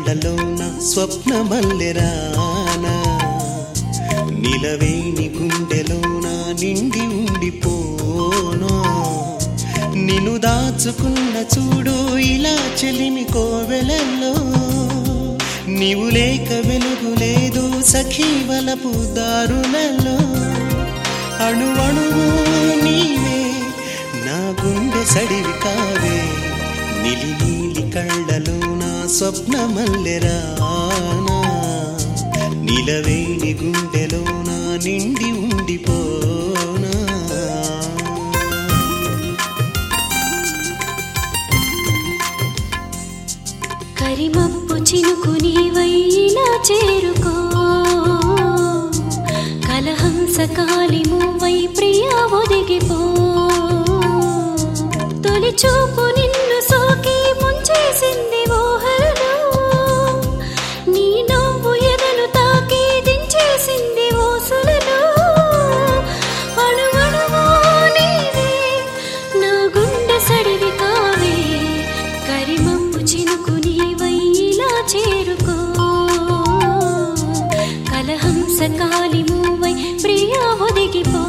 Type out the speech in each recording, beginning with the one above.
కళ్ళలోన స్వప్నమల్లెరానా నిలవేని గుండెలోన నిండి ఉండిపోనా నిన్ను దాచుకున్న చూడు ఇలా చెలిమి కోవెలల్లో నీవు లేక వెలుగు లేదు సఖీ వలపు దారులలో అణువణువు నీవే నా గుండె సడివి కావే నిలి నీలి కళ్ళలో నా స్వప్నమల్లెరానా నిలవేని గుండెలో నా నిండి ఉండిపోనా కరిమప్పు చినుకు నీవైనా చేరుకో కలహంస కాలి మూవై ప్రియా ఒదిగిపో తొలి చూపు నిన్ను సోకి ముంచేసింది ఊహలలో నీ నవ్వు ఎదను తాకి దించేసింది ఓసులలో అణువణువు నీవే నా గుండె సడివి కావే కరిమప్పు చినుకు నీవైలా చేరుకో కలహంస కాలి మూవై ప్రియా ఒదిగిపో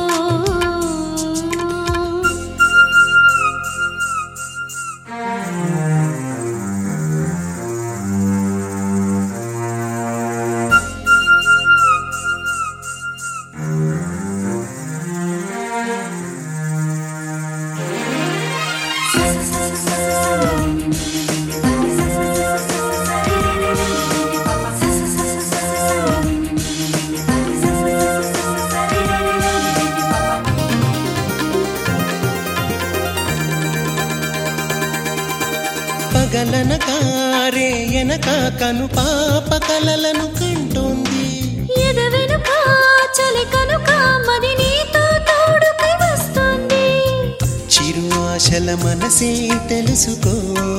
పగలనక రే ఎనక కను పాప కలలను కంటోంది ఎద వెనుక చలి కనుక మది నీతో తోడుకై వస్తుంది చిరు ఆశల మనసే తెలుసుకో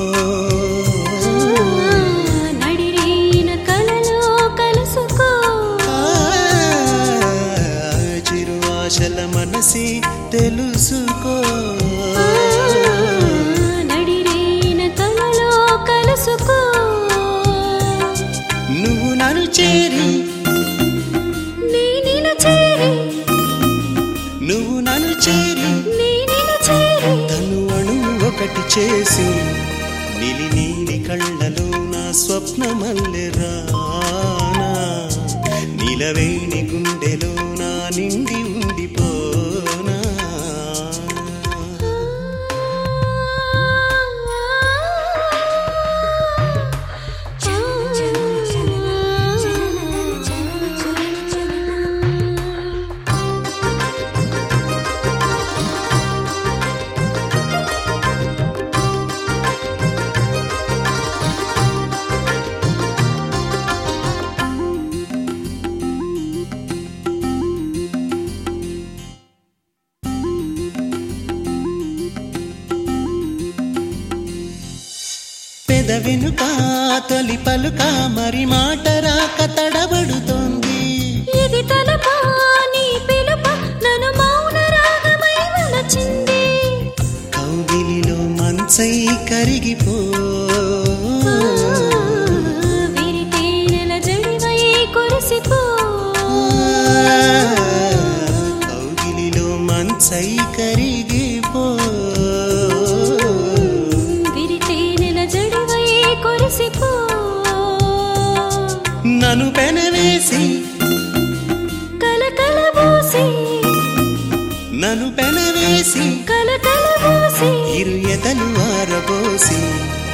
నడిరేన కలలో కలుసుకో ఆ, చిరు ఆశల మనసే తెలుసుకో నడిరేన కలలో కలుసుకో నువ్వు నన్ను చేరి నేనిన చేరి నువ్వు నన్ను చేరి నేనిన చేరి తను అణు ఒకటి చేసి నిలి నీలి కళ్ళలో నా స్వప్నమల్లె రానా నిలవేణి గుండెలో నా నిండి ఉండిపోనా పెద వెనుక తొలి పలుక మరి మాట రాక తడబడుతోంది ఇది తలపా నీ పిలుప నన్ను మౌన రాగమై వలచింది కౌగిలిలో మంచై కరిగిపో విరితేనెల జడివై కురిసిపో కౌగిలిలో మంచై కరిగిపో విరితేనెల జడివై కురిసిపో నన్ను పెనవేసి కలకలబోసి నన్ను పెనవేసి కలకలబోసి ఇరు ఎదలు ఆరబోసి